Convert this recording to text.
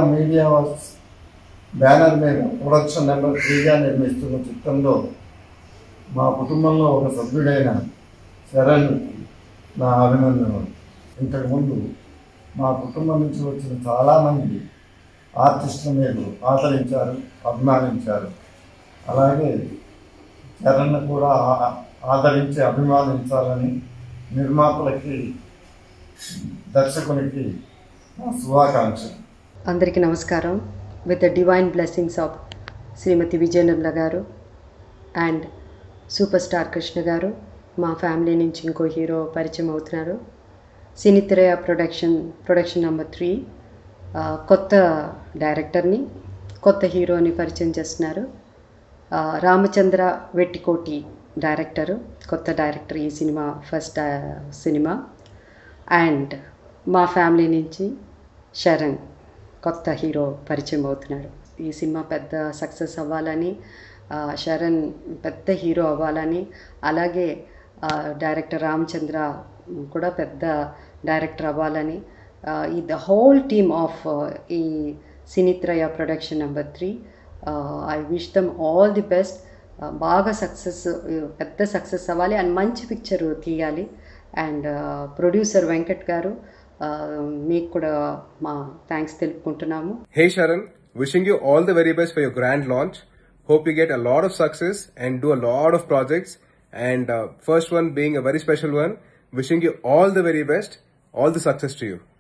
Media works banner మీద production number త్రీగా నిర్మిస్తున్న చిత్రంలో మా కుటుంబంలో ఒక సభ్యుడైన శరణ్ నా అభినందనలు ఇంతకుముందు మా కుటుంబం నుంచి వచ్చిన చాలామంది ఆర్టిస్టుల మీరు ఆదరించారు అభిమానించారు అలాగే చరణ్ కూడా ఆ- ఆదరించి అభిమానించాలని నిర్మాతలకి దర్శకునికి నా శుభాకాంక్షలు అందరికీ నమస్కారం with the divine blessings of Shrimati Vijaya Nirmala garu and super star Krishna గారు మా ఫ్యామిలీ నుంచి ఇంకో హీరో పరిచయం అవుతున్నారు Sinitraya production production number three కొత్త డైరెక్టర్ని కొత్త హీరోని పరిచయం చేస్తున్నారు ఆ, రామచంద్ర వెట్టికోటి డైరెక్టరు కొత్త డైరెక్టర్ ఈ సినిమా ఫస్ట్ సినిమా అండ్ మా ఫ్యామిలీ నుంచి శరణ్ కొత్త హీరో పరిచయం అవుతున్నాడు ఈ సినిమా పెద్ద సక్సెస్ అవ్వాలని ఆ, శరణ్ పెద్ద హీరో అవ్వాలని అలాగే ఆ, డైరెక్టర్ రామచంద్ర కూడా పెద్ద డైరెక్టర్ అవ్వాలని ఆ, ఈ ద హోల్ టీమ్ ఆఫ్ ఈ Sinitraya production number three I wish them all the best బాగా సక్సెస్ పెద్ద సక్సెస్ అవ్వాలి అండ్ మంచి పిక్చర్ తీయాలి అండ్ ప్రొడ్యూసర్ వెంకట్ గారు ఆ, మీకు కూడా మా థ్యాంక్స్ తెలుపుకుంటున్నాము Hey Sharan, wishing you all the very best for your grand launch. Hope you get a lot of success and do a lot of projects. And uh, first one being a very special one. Wishing you all the very best, all the success to you.